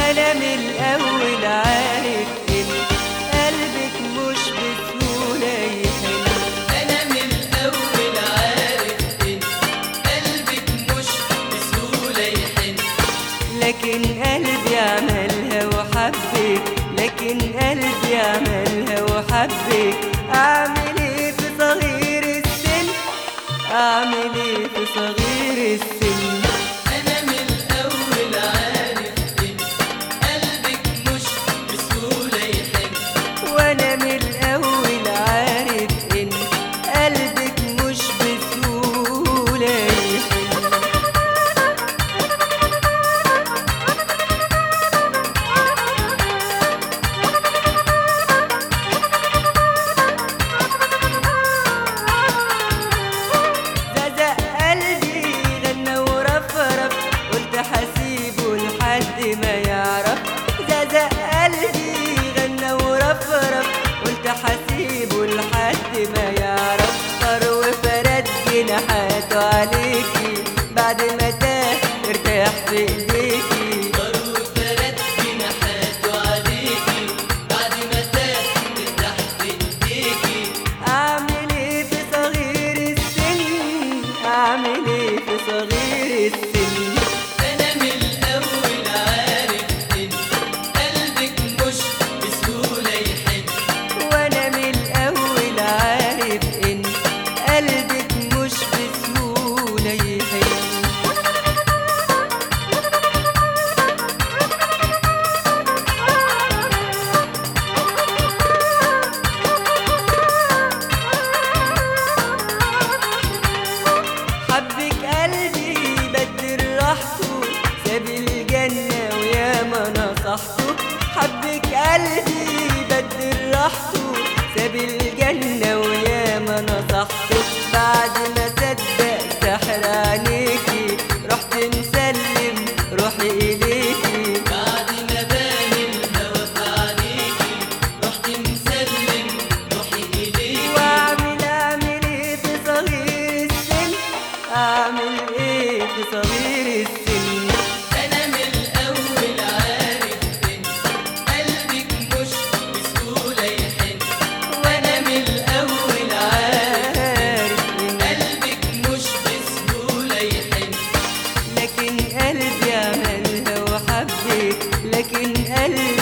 انا من الاول عارف ان قلبك مش بسهولة يحن انا من الاول عارف ان قلبك مش بسهوله يحن لكن قلبي عملها وحبك لكن قلبي عملها وحبك اعمل ايه في صغير السن اعمل ايه في صغير السن انا من الاول عارف ان قلبك مش بسهوله يحن وانا من الاول عارف ان قلبك مش بسهولة يحن ززق قلبي غنى ورفرف قلت حسيبه لحد ما يعرف ززق قلبي غنى ورفرف قلت حسيبه لحد ما يعرف طار وفرد جناحاته عليكي بعد ما تاه ارتاح في ايديكي ضرب فرد جناحاته عليكي بعد ما تاه ترتاح في ايديكي اعمل ايه في صغير السن اعمل ايه في صغير السن انا من الاول عارف ان قلبك مش بسهوله يحن وانا من الاول عارف ان قلبك مش بسهوله يحن حبك قلبي بدل راحته ساب الجنة ويا ما نصحته حبك قلبي بدل راحته ساب الجنة ويا ما نصحته بعد ما صدق سحر عينيكي رحت مسلم روحي إليكي بعد ما بان الهوى في عينيكي رحت مسلم روحي اليكي واعمل اعمل ايه في صغير السن اعمل ايه في صغير السن انا من الاول عارف ان قلبك مش بسهوله يحن وانا من الاول عارف عارف إن قلبك مش بسهوله يحن لكن قلبي عملها وحبك لكن قلبي